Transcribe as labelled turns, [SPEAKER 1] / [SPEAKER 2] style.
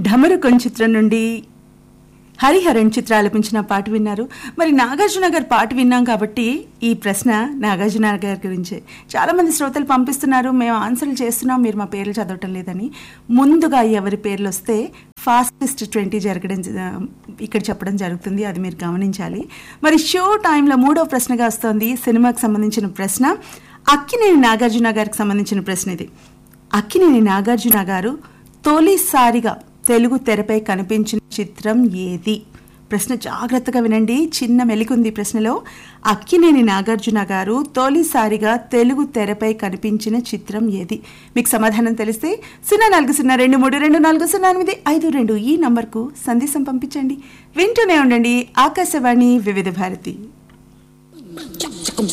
[SPEAKER 1] ఢమరుకొన్ చిత్రం నుండి హరిహరన్ చిత్ర ఆలపించిన పాట విన్నారు మరి నాగార్జున గారి పాట విన్నాం కాబట్టి ఈ ప్రశ్న నాగార్జున గారి గురించే చాలా మంది శ్రోతలు పంపిస్తున్నారు మేము ఆన్సర్లు చేస్తున్నాం మీరు మా పేర్లు చదవటం లేదని ముందుగా ఎవరి పేర్లు వస్తే ఫాస్టెస్ట్ ట్వంటీ జరగడం జ- ఇక్కడ చెప్పడం జరుగుతుంది అది మీరు గమనించాలి మరి షో టైంలో మూడో ప్రశ్నగా వస్తోంది సినిమాకి సంబంధించిన ప్రశ్న అక్కినేని నాగార్జున గారికి సంబంధించిన ప్రశ్న ఇది అక్కినేని నాగార్జున గారు తొలిసారిగా తెలుగు తెరపై కనిపించిన చిత్రం ఏది ప్రశ్న జాగ్రత్తగా వినండి చిన్న మెలికుంది ఈ ప్రశ్నలో అక్కినేని నాగార్జున గారు తొలిసారిగా తెలుగు తెరపై కనిపించిన చిత్రం ఏది మీకు సమాధానం తెలిస్తే సున్నా నాలుగు సున్నా రెండు మూడు రెండు నాలుగు సున్నా ఎనిమిది ఐదు రెండు ఈ నంబర్కు సందేశం పంపించండి వింటూనే ఉండండి ఆకాశవాణి వివిధ భారతి
[SPEAKER 2] Chop,